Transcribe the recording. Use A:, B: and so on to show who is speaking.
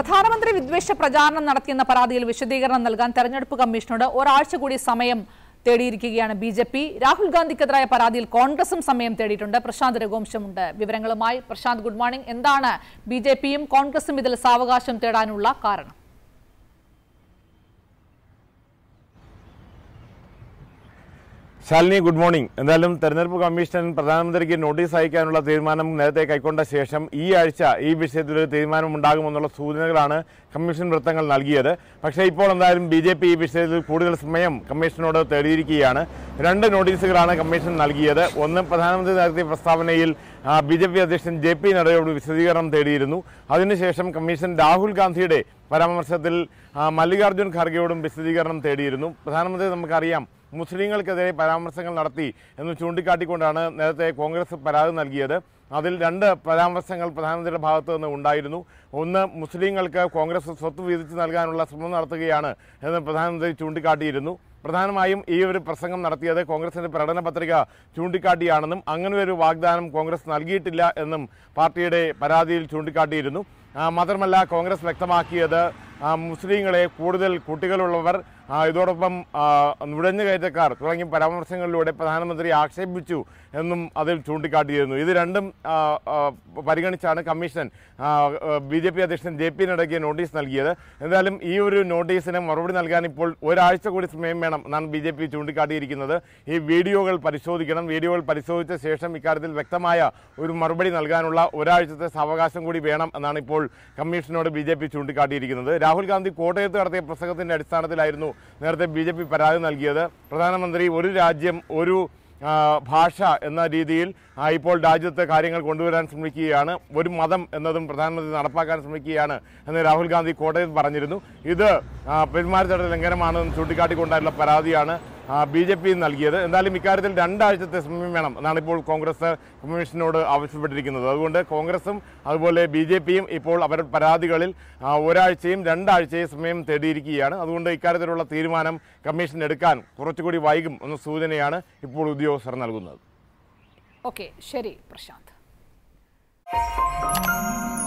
A: പ്രധാനമന്ത്രി വിദ്വേഷ പ്രചാരണം നടത്തിയെന്ന പരാതിയിൽ വിശദീകരണം നൽകാൻ തെരഞ്ഞെടുപ്പ് കമ്മീഷനോട് ഒരാഴ്ച കൂടി സമയം തേടിയിരിക്കുകയാണ് ബി ജെ പി രാഹുൽ ഗാന്ധിക്കെതിരായ പരാതിയിൽ കോൺഗ്രസും സമയം തേടിയിട്ടുണ്ട് പ്രശാന്ത് രഘുവംശമുണ്ട് വിവരങ്ങളുമായി പ്രശാന്ത് ഗുഡ് മോർണിംഗ് എന്താണ് ബി ജെ പിയും കോൺഗ്രസും ഇതിൽ സാവകാശം തേടാനുള്ള കാരണം
B: ശാലിനി ഗുഡ് മോർണിംഗ് എന്തായാലും തെരഞ്ഞെടുപ്പ് കമ്മീഷൻ പ്രധാനമന്ത്രിക്ക് നോട്ടീസ് അയക്കാനുള്ള തീരുമാനം നേരത്തെ കൈക്കൊണ്ട ശേഷം ഈ ആഴ്ച ഈ വിഷയത്തിൽ ഒരു തീരുമാനം ഉണ്ടാകുമെന്നുള്ള സൂചനകളാണ് കമ്മീഷൻ വൃത്തങ്ങൾ നൽകിയത് പക്ഷേ ഇപ്പോൾ എന്തായാലും ബി ജെ പി ഈ വിഷയത്തിൽ കൂടുതൽ സമയം കമ്മീഷനോട് തേടിയിരിക്കുകയാണ് രണ്ട് നോട്ടീസുകളാണ് കമ്മീഷൻ നൽകിയത് ഒന്ന് പ്രധാനമന്ത്രി നടത്തിയ പ്രസ്താവനയിൽ ബി ജെ പി അധ്യക്ഷൻ ജെ പി നഡ്ഡയോട് വിശദീകരണം തേടിയിരുന്നു അതിനുശേഷം കമ്മീഷൻ രാഹുൽ ഗാന്ധിയുടെ പരാമർശത്തിൽ ആ, മല്ലികാർജ്ജുൻ ഖാർഗെയോടും വിശദീകരണം തേടിയിരുന്നു പ്രധാനമന്ത്രി നമുക്കറിയാം മുസ്ലിങ്ങൾക്കെതിരെ പരാമർശങ്ങൾ നടത്തി എന്ന് ചൂണ്ടിക്കാട്ടിക്കൊണ്ടാണ് നേരത്തെ കോൺഗ്രസ് പരാതി നൽകിയത് അതിൽ രണ്ട് പരാമർശങ്ങൾ പ്രധാനമന്ത്രിയുടെ ഭാഗത്തു നിന്ന് ഉണ്ടായിരുന്നു ഒന്ന് മുസ്ലിങ്ങൾക്ക് കോൺഗ്രസ് സ്വത്ത് വീതിച്ചു നൽകാനുള്ള ശ്രമം നടത്തുകയാണ് എന്ന് പ്രധാനമന്ത്രി ചൂണ്ടിക്കാട്ടിയിരുന്നു പ്രധാനമായും ഈ ഒരു പ്രസംഗം നടത്തിയത് കോൺഗ്രസിന്റെ പ്രകടന പത്രിക ചൂണ്ടിക്കാട്ടിയാണെന്നും അങ്ങനെ ഒരു വാഗ്ദാനം കോൺഗ്രസ് നൽകിയിട്ടില്ല എന്നും പാർട്ടിയുടെ പരാതിയിൽ ചൂണ്ടിക്കാട്ടിയിരുന്നു ആ, മാത്രമല്ല കോൺഗ്രസ് വ്യക്തമാക്കിയത് ആ, മുസ്ലിങ്ങളെ കൂടുതൽ കുട്ടികളുള്ളവർ ആ, ഇതോടൊപ്പം ആ, നുഴഞ്ഞുകയറ്റക്കാർ തുടങ്ങിയ പരാമർശങ്ങളിലൂടെ പ്രധാനമന്ത്രി ആക്ഷേപിച്ചു എന്നും അതിൽ ചൂണ്ടിക്കാട്ടിയിരുന്നു ഇത് രണ്ടും ആ, ആ, പരിഗണിച്ചാണ് കമ്മീഷൻ ബി ജെ പി അധ്യക്ഷൻ ജെ പി നഡ്ഡയ്ക്ക് നോട്ടീസ് നൽകിയത് എന്തായാലും ഈ ഒരു നോട്ടീസിന് മറുപടി നൽകാൻ ഇപ്പോൾ ഒരാഴ്ച കൂടി സമയം വേണം എന്നാണ് ബി ജെ പി ചൂണ്ടിക്കാട്ടിയിരിക്കുന്നത് ഈ വീഡിയോകൾ പരിശോധിക്കണം വീഡിയോകൾ പരിശോധിച്ച ശേഷം ഇക്കാര്യത്തിൽ വ്യക്തമായ ഒരു മറുപടി നൽകാനുള്ള ഒരാഴ്ചത്തെ സാവകാശം കൂടി വേണം എന്നാണ് ഇപ്പോൾ കമ്മീഷനോട് ബി ജെ പി ചൂണ്ടിക്കാട്ടിയിരിക്കുന്നത് രാഹുൽ ഗാന്ധി കോട്ടയത്ത് നടത്തിയ പ്രസംഗത്തിന്റെ അടിസ്ഥാനത്തിലായിരുന്നു നേരത്തെ ബി ജെ പി പരാതി നൽകിയത് പ്രധാനമന്ത്രി ഒരു രാജ്യം ഒരു ആ, ഭാഷ എന്ന രീതിയിൽ ആ, ഇപ്പോൾ രാജ്യത്തെ കാര്യങ്ങൾ കൊണ്ടുവരാൻ ശ്രമിക്കുകയാണ് ഒരു മതം എന്നതും പ്രധാനമന്ത്രി നടപ്പാക്കാൻ ശ്രമിക്കുകയാണ് എന്ന് രാഹുൽ ഗാന്ധി കോട്ടയത്ത് പറഞ്ഞിരുന്നു ഇത് ആ, പെരുമാറ്റച്ചട്ട ലംഘനമാണെന്ന് ചൂണ്ടിക്കാട്ടിക്കൊണ്ടായുള്ള പരാതിയാണ് ബി ജെ പി നൽകിയത് എന്തായാലും ഇക്കാര്യത്തിൽ രണ്ടാഴ്ചത്തെ സമയം വേണം എന്നാണ് ഇപ്പോൾ കോൺഗ്രസ് കമ്മീഷനോട് ആവശ്യപ്പെട്ടിരിക്കുന്നത് അതുകൊണ്ട് കോൺഗ്രസും അതുപോലെ ബി ജെ പിയും ഇപ്പോൾ അവരുടെ പരാതികളിൽ ആ, ഒരാഴ്ചയും രണ്ടാഴ്ചയും സമയം തേടിയിരിക്കുകയാണ് അതുകൊണ്ട് ഇക്കാര്യത്തിലുള്ള തീരുമാനം കമ്മീഷൻ എടുക്കാൻ കുറച്ചുകൂടി വൈകും എന്ന സൂചനയാണ് ഇപ്പോൾ ഉദ്യോഗസ്ഥർ നൽകുന്നത്
A: ഓക്കെ ശരി പ്രശാന്ത്